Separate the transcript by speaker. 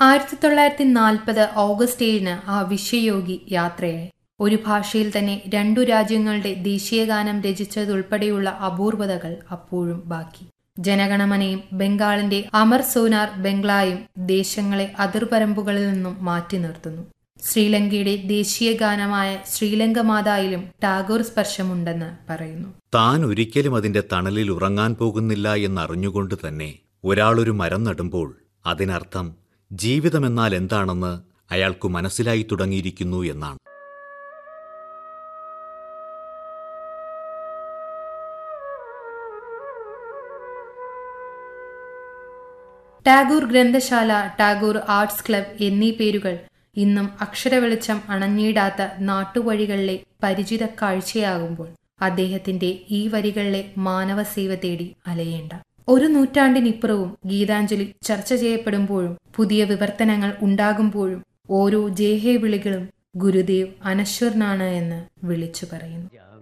Speaker 1: ആയിരത്തി തൊള്ളായിരത്തി നാൽപ്പത് ഓഗസ്റ്റ് ഏഴിന് ആ വിശ്വയോഗി യാത്രയായി ഒരു ഭാഷയിൽ തന്നെ രണ്ടു രാജ്യങ്ങളുടെ ദേശീയഗാനം രചിച്ചതുൾപ്പെടെയുള്ള അപൂർവതകൾ അപ്പോഴും ബാക്കി ജനഗണമനയും ബംഗാളിന്റെ അമർ സോനാർ ബംഗ്ലായും ദേശങ്ങളെ അതിർപരമ്പുകളിൽ നിന്നും മാറ്റി നിർത്തുന്നു ശ്രീലങ്കയുടെ ദേശീയ ഗാനമായ ശ്രീലങ്ക മാതായിലും ടാഗോർ സ്പർശമുണ്ടെന്ന് പറയുന്നു
Speaker 2: താൻ ഒരിക്കലും അതിന്റെ തണലിൽ ഉറങ്ങാൻ പോകുന്നില്ല എന്നറിഞ്ഞുകൊണ്ട് തന്നെ ഒരാളൊരു മരം നടുമ്പോൾ അതിനർത്ഥം ജീവിതമെന്നാൽ എന്താണെന്ന് അയാൾക്കു മനസ്സിലായി തുടങ്ങിയിരിക്കുന്നു എന്നാണ്
Speaker 1: ടാഗോർ ഗ്രന്ഥശാല ടാഗോർ ആർട്സ് ക്ലബ് എന്നീ പേരുകൾ ഇന്നും അക്ഷരവെളിച്ചം അണഞ്ഞിടാത്ത നാട്ടുവഴികളിലെ പരിചിത കാഴ്ചയാകുമ്പോൾ അദ്ദേഹത്തിന്റെ ഈ വരികളിലെ മാനവസേവ തേടി അലയേണ്ട ഒരു നൂറ്റാണ്ടിനിപ്പുറവും ഗീതാഞ്ജലി ചർച്ച ചെയ്യപ്പെടുമ്പോഴും പുതിയ വിവർത്തനങ്ങൾ ഉണ്ടാകുമ്പോഴും ഓരോ ജേഹേ വിളികളും ഗുരുദേവ് അനശ്വരനാണ് എന്ന് വിളിച്ചു പറയുന്നു